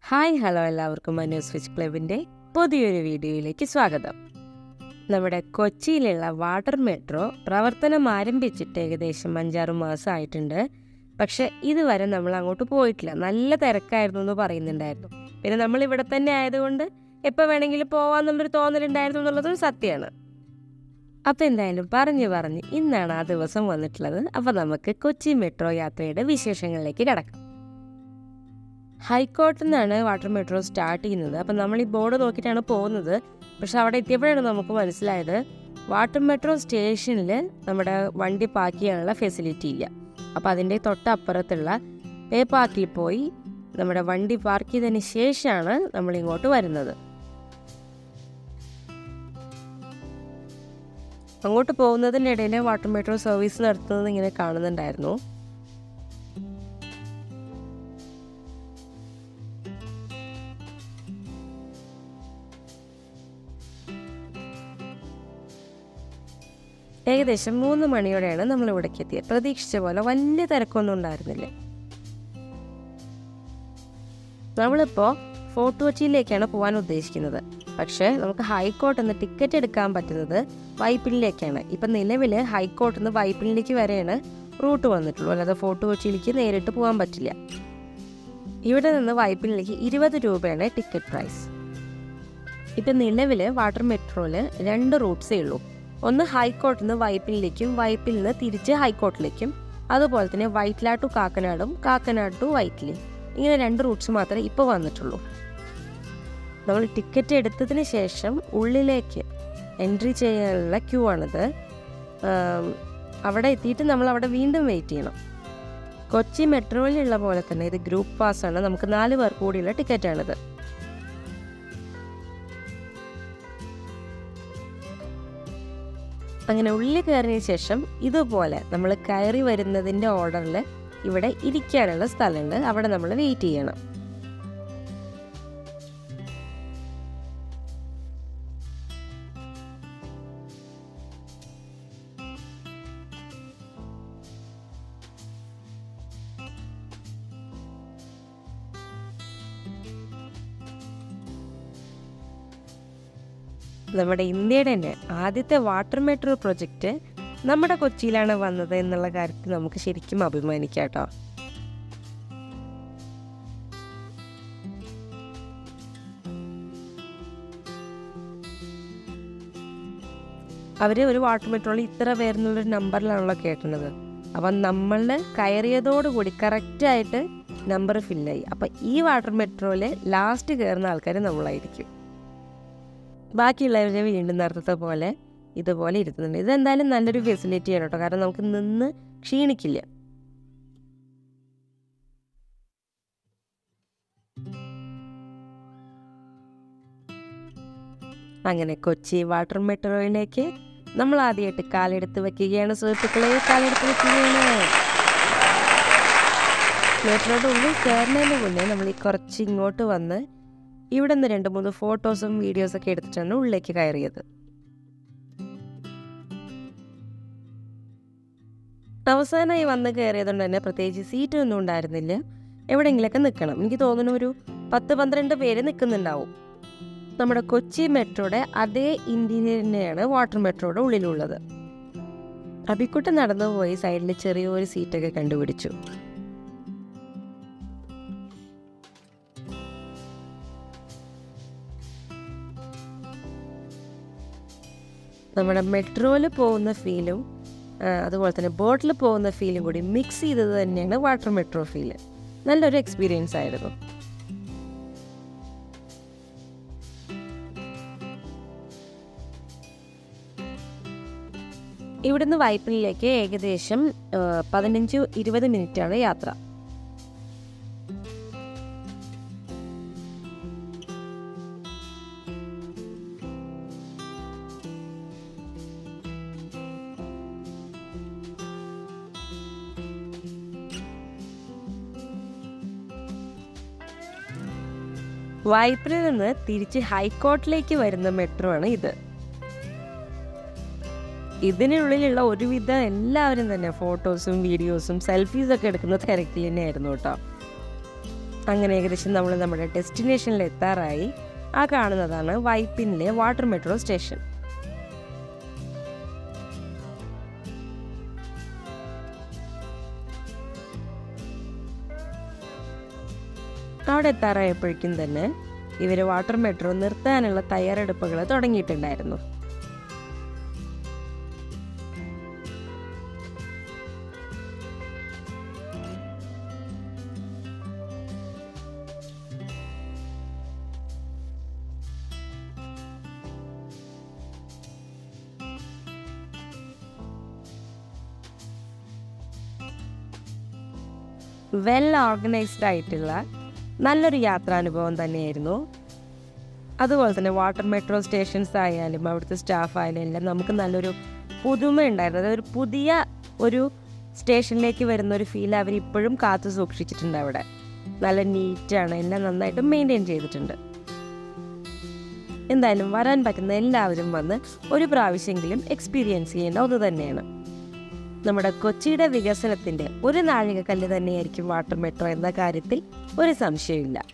hi hello എല്ലാവർക്കും Manu switch ക്ലബിൻ്റെ പുതിയൊരു വീഡിയോയിലേക്ക് സ്വാഗതം നമ്മുടെ കൊച്ചിയിലുള്ള വാട്ടർ മെട്രോ പ്രവർത്തനം ആരംഭിച്ചിട്ട് ഏകദേശം അഞ്ചാറ് മാസമായിട്ടുണ്ട് പക്ഷെ ഇതുവരെ നമ്മൾ അങ്ങോട്ട് പോയിട്ടില്ല നല്ല തിരക്കായിരുന്നു എന്ന് പറയുന്നുണ്ടായിരുന്നു പിന്നെ നമ്മൾ ഇവിടെ തന്നെ ആയതുകൊണ്ട് എപ്പോൾ വേണമെങ്കിലും പോവാന്നുള്ളൊരു തോന്നലുണ്ടായിരുന്നു എന്നുള്ളതും സത്യമാണ് അപ്പോൾ എന്തായാലും പറഞ്ഞു പറഞ്ഞ് ഇന്നാണ് ആ ദിവസം വന്നിട്ടുള്ളത് അപ്പോൾ നമുക്ക് കൊച്ചി മെട്രോ യാത്രയുടെ വിശേഷങ്ങളിലേക്ക് കിടക്കാം ഹൈക്കോർട്ടിൽ നിന്നാണ് വാട്ടർ മെട്രോ സ്റ്റാർട്ട് ചെയ്യുന്നത് അപ്പം നമ്മൾ ഈ ബോർഡ് നോക്കിയിട്ടാണ് പോകുന്നത് പക്ഷെ അവിടെ എത്തിയപ്പോഴാണ് നമുക്ക് മനസ്സിലായത് വാട്ടർ മെട്രോ സ്റ്റേഷനിൽ നമ്മുടെ വണ്ടി പാർക്ക് ചെയ്യാനുള്ള ഫെസിലിറ്റി ഇല്ല അപ്പോൾ അതിൻ്റെ തൊട്ടപ്പുറത്തുള്ള പേ പാർക്കിൽ പോയി നമ്മുടെ വണ്ടി പാർക്ക് ചെയ്തതിന് ശേഷമാണ് നമ്മൾ ഇങ്ങോട്ട് വരുന്നത് അങ്ങോട്ട് പോകുന്നതിനിടയിൽ വാട്ടർ മെട്രോ സർവീസ് നടത്തുന്നത് ഇങ്ങനെ കാണുന്നുണ്ടായിരുന്നു ഏകദേശം മൂന്ന് മണിയോടെയാണ് നമ്മൾ ഇവിടേക്ക് എത്തിയത് പ്രതീക്ഷിച്ച പോലെ വലിയ തിരക്കൊന്നും ഉണ്ടായിരുന്നില്ല നമ്മളിപ്പോൾ ഫോർട്ട് കൊച്ചിയിലേക്കാണ് പോകാൻ ഉദ്ദേശിക്കുന്നത് പക്ഷേ നമുക്ക് ഹൈക്കോർട്ടിൽ നിന്ന് ടിക്കറ്റ് എടുക്കാൻ പറ്റുന്നത് വൈപ്പിനിലേക്കാണ് ഇപ്പം നിലവിൽ ഹൈക്കോർട്ടിൽ നിന്ന് വൈപ്പിനിലേക്ക് വരെയാണ് റൂട്ട് വന്നിട്ടുള്ളൂ അല്ലാതെ ഫോർട്ട് കൊച്ചിയിലേക്ക് നേരിട്ട് പോകാൻ പറ്റില്ല ഇവിടെ നിന്ന് വൈപ്പിനിലേക്ക് ഇരുപത് രൂപയാണ് ടിക്കറ്റ് പ്രൈസ് ഇപ്പം നിലവിൽ വാട്ടർ മെട്രോയിൽ രണ്ട് റൂട്ട്സേ ഉള്ളൂ ഒന്ന് ഹൈക്കോർട്ടിൽ നിന്ന് വൈപ്പിനിലേക്കും വൈപ്പിൽ നിന്ന് തിരിച്ച് ഹൈക്കോർട്ടിലേക്കും അതുപോലെ തന്നെ വൈറ്റ്ല ടു കാക്കനാടും കാക്കനാട് ടു വൈറ്റിലി ഇങ്ങനെ രണ്ട് റൂട്ട്സ് മാത്രമേ ഇപ്പോൾ വന്നിട്ടുള്ളൂ നമ്മൾ ടിക്കറ്റ് എടുത്തതിന് ശേഷം ഉള്ളിലേക്ക് എൻട്രി ചെയ്യാനുള്ള ക്യൂ ആണിത് ആം, അവിടെ എത്തിയിട്ട് നമ്മൾ അവിടെ വീണ്ടും വെയിറ്റ് ചെയ്യണം കൊച്ചി മെട്രോയിലുള്ള പോലെ തന്നെ ഇത് ഗ്രൂപ്പ് പാസ്സാണ് നമുക്ക് നാല് പേർ കൂടിയുള്ള ടിക്കറ്റാണിത് അങ്ങനെ ഉള്ളിൽ കയറിയതിന് ശേഷം ഇതുപോലെ നമ്മൾ കയറി വരുന്നതിൻ്റെ ഓർഡറിൽ ഇവിടെ ഇരിക്കാനുള്ള സ്ഥലമുണ്ട് അവിടെ നമ്മൾ വെയിറ്റ് ചെയ്യണം നമ്മുടെ ഇന്ത്യയുടെ തന്നെ ആദ്യത്തെ വാട്ടർ മെട്രോ പ്രൊജക്റ്റ് നമ്മുടെ കൊച്ചിയിലാണ് വന്നത് എന്നുള്ള കാര്യത്തിൽ നമുക്ക് ശരിക്കും അഭിമാനിക്കാം കേട്ടോ അവർ ഒരു വാട്ടർ മെട്രോയിൽ ഇത്ര പേരെന്നുള്ളൊരു നമ്പറിലാണല്ലോ കേട്ടുന്നത് അപ്പം നമ്മൾ കയറിയതോടുകൂടി കറക്റ്റായിട്ട് നമ്പർ ഫില്ലായി അപ്പം ഈ വാട്ടർ മെട്രോയിൽ ലാസ്റ്റ് കയറുന്ന ആൾക്കാർ നമ്മളായിരിക്കും ബാക്കിയുള്ളവരെ വീണ്ടും നേരത്തെ പോലെ ഇതുപോലെ ഇരുത്തുന്നുണ്ട് ഇതെന്തായാലും നല്ലൊരു ഫെസിലിറ്റിയാണ് കേട്ടോ കാരണം നമുക്ക് നിന്ന് ക്ഷീണിക്കില്ല അങ്ങനെ കൊച്ചി വാട്ടർ മെട്രോയിലേക്ക് നമ്മൾ ആദ്യമായിട്ട് കാലെടുത്ത് വെക്കുകയാണ് സുഹൃത്തുക്കളെ കാലെടുത്ത് വെക്കുകയാണ് മെട്രോയുടെ ഉള്ളിൽ കയറുന്നതിന് മുന്നേ നമ്മൾ ഈ കുറച്ച് ഇങ്ങോട്ട് വന്ന് ഇവിടെ നിന്ന് രണ്ട് മൂന്ന് ഫോട്ടോസും വീഡിയോസും ഒക്കെ എടുത്തിട്ടാണ് ഉള്ളിലേക്ക് കയറിയത് അവസാനമായി വന്ന് കയറിയതുകൊണ്ട് തന്നെ പ്രത്യേകിച്ച് സീറ്റ് ഒന്നും ഉണ്ടായിരുന്നില്ല എവിടെയെങ്കിലൊക്കെ നിൽക്കണം എനിക്ക് തോന്നുന്നു ഒരു പത്ത് പന്ത്രണ്ട് പേര് നിൽക്കുന്നുണ്ടാവും നമ്മുടെ കൊച്ചി മെട്രോയുടെ അതേ ഇന്ത്യയിൽ തന്നെയാണ് വാട്ടർ മെട്രോയുടെ ഉള്ളിലുള്ളത് അബിക്കുട്ട നടന്നു പോയി സൈഡിൽ ചെറിയൊരു സീറ്റൊക്കെ കണ്ടുപിടിച്ചു നമ്മുടെ മെട്രോയിൽ പോകുന്ന ഫീലും ആ, അതുപോലെ തന്നെ ബോട്ടിൽ പോകുന്ന ഫീലും കൂടി മിക്സ് ചെയ്തത് തന്നെയാണ് വാട്ടർ മെട്രോ ഫീല് നല്ലൊരു എക്സ്പീരിയൻസ് ആയിരുന്നു ഇവിടുന്ന് വൈപ്പിനിലേക്ക് ഏകദേശം ആ, പതിനഞ്ച് ഇരുപത് മിനിറ്റാണ് യാത്ര വൈപ്പിനിൽ നിന്ന് തിരിച്ച് ഹൈക്കോർട്ടിലേക്ക് വരുന്ന മെട്രോ ആണ് ഇത് ഇതിനുള്ളിലുള്ള ഒരുവിധ എല്ലാവരും തന്നെ ഫോട്ടോസും വീഡിയോസും സെൽഫീസും ഒക്കെ എടുക്കുന്ന തിരക്കിൽ തന്നെയായിരുന്നു കേട്ടോ അങ്ങനെ ഏകദേശം നമ്മൾ നമ്മുടെ ഡെസ്റ്റിനേഷനിൽ എത്താറായി ആ കാണുന്നതാണ് വൈപ്പിനിലെ വാട്ടർ മെട്രോ സ്റ്റേഷൻ അവിടെ എത്താറായപ്പോഴേക്കും തന്നെ ഇവർ വാട്ടർ മെട്രോ നിർത്താനുള്ള തയ്യാറെടുപ്പുകൾ തുടങ്ങിയിട്ടുണ്ടായിരുന്നു വെൽ ഓർഗനൈസ്ഡ് ആയിട്ടുള്ള നല്ലൊരു യാത്രാനുഭവം തന്നെയായിരുന്നു അതുപോലെ തന്നെ വാട്ടർ മെട്രോ സ്റ്റേഷൻസ് ആയാലും അവിടുത്തെ സ്റ്റാഫ് ആയാലും എല്ലാം നമുക്ക് നല്ലൊരു പുതുമ ഉണ്ടായിരുന്നു അതായത് ഒരു പുതിയ ഒരു സ്റ്റേഷനിലേക്ക് വരുന്ന ഒരു ഫീൽ അവർ ഇപ്പോഴും കാത്തു സൂക്ഷിച്ചിട്ടുണ്ട് അവിടെ നല്ല നീറ്റാണ് എല്ലാം നന്നായിട്ട് മെയിൻറ്റെയിൻ ചെയ്തിട്ടുണ്ട് എന്തായാലും വരാൻ പറ്റുന്ന എല്ലാവരും വന്ന് ഒരു പ്രാവശ്യമെങ്കിലും എക്സ്പീരിയൻസ് ചെയ്യേണ്ട ഒന്ന് തന്നെയാണ് നമ്മുടെ കൊച്ചിയുടെ വികസനത്തിൻ്റെ ഒരു നാഴികക്കല്ല് തന്നെയായിരിക്കും വാട്ടർ മെട്രോ എന്ന കാര്യത്തിൽ ഒരു സംശയമില്ല